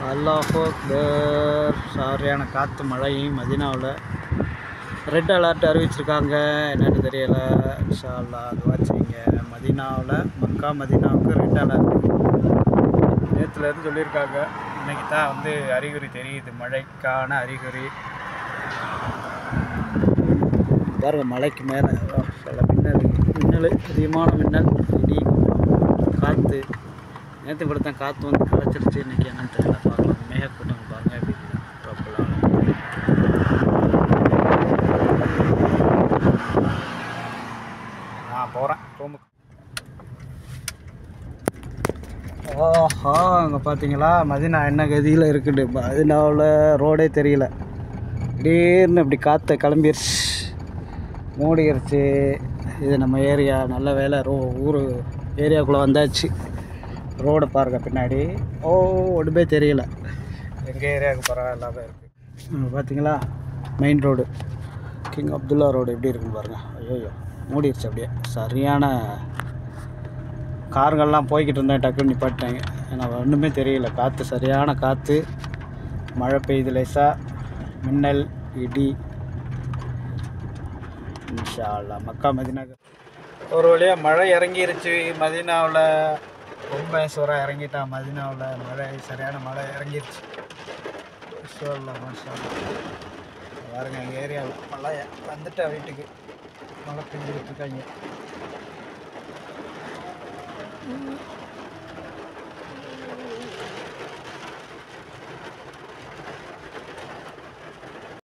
அல்லாஹ் அக்பர் சாரியான காற்று மழை மதினாவில் ரெட் அலர்ட் அறிவிச்சிருக்காங்க என்னன்னு தெரியல இன்ஷா அல்லாஹ் அது வச்சுங்க மதினாவில் மக்கா மதினாவுக்கு ரெட் அலர்ட் நேற்றுலேருந்து சொல்லியிருக்காங்க இன்னைக்கு தான் வந்து அறிகுறி தெரியுது மழைக்கான அறிகுறி பாருங்க மலைக்கு மேலே சில மின்னல் மின்னல் அதிகமான மின்னல் இடி காற்று நேற்று இப்படி தான் காற்று வந்து களைச்சிருச்சு இன்றைக்கி என்னன்னு தெரியல பார்க்கலாம் மேகக்கூட்டம் பாருங்க எப்படி டோப்பெல்லாம் நான் போகிறேன் ரூமுக்கு ஓஹோ அங்கே பார்த்தீங்களா மதினா என்ன கதியில் இருக்குது மதினாவில் ரோடே தெரியல திடீர்னு இப்படி காற்று கிளம்பிருச்சு மூடிருச்சு இது நம்ம ஏரியா நல்ல வேலை ரோ ஊர் ஏரியாக்குள்ளே வந்தாச்சு ரோடை பாருங்க பின்னாடி ஓ ஒன்றுமே தெரியல எங்கள் ஏரியாவுக்கு பரவாயில்லாமல் இருக்குது பார்த்தீங்களா main road King Abdullah road எப்படி இருக்குன்னு பாருங்கள் ஐயோ மூடிருச்சு அப்படியே சரியான காருங்கள்லாம் போய்கிட்டு இருந்தேன் டக்குன்னு நிப்பாட்டாங்க ஏன்னா ஒன்றுமே தெரியல காற்று சரியான காற்று மழை பெய்யுது லேசாக மின்னல் இடி இன்ஷா அல்லாஹ் மக்கா மதினா ஒரு வழியாக மழை இறங்கிருச்சு மதினாவில் ரொம்ப சூறாக இறங்கிட்டான் மதினாவில் மழை சரியான மழை இறங்கிருச்சு மாஷா அல்லாஹ், மாஷா அல்லாஹ். பாருங்க எங்கள் ஏரியாவில் மழை வந்துட்டேன் வீட்டுக்கு மழை பெஞ்சுக்கிட்டு இருக்காங்க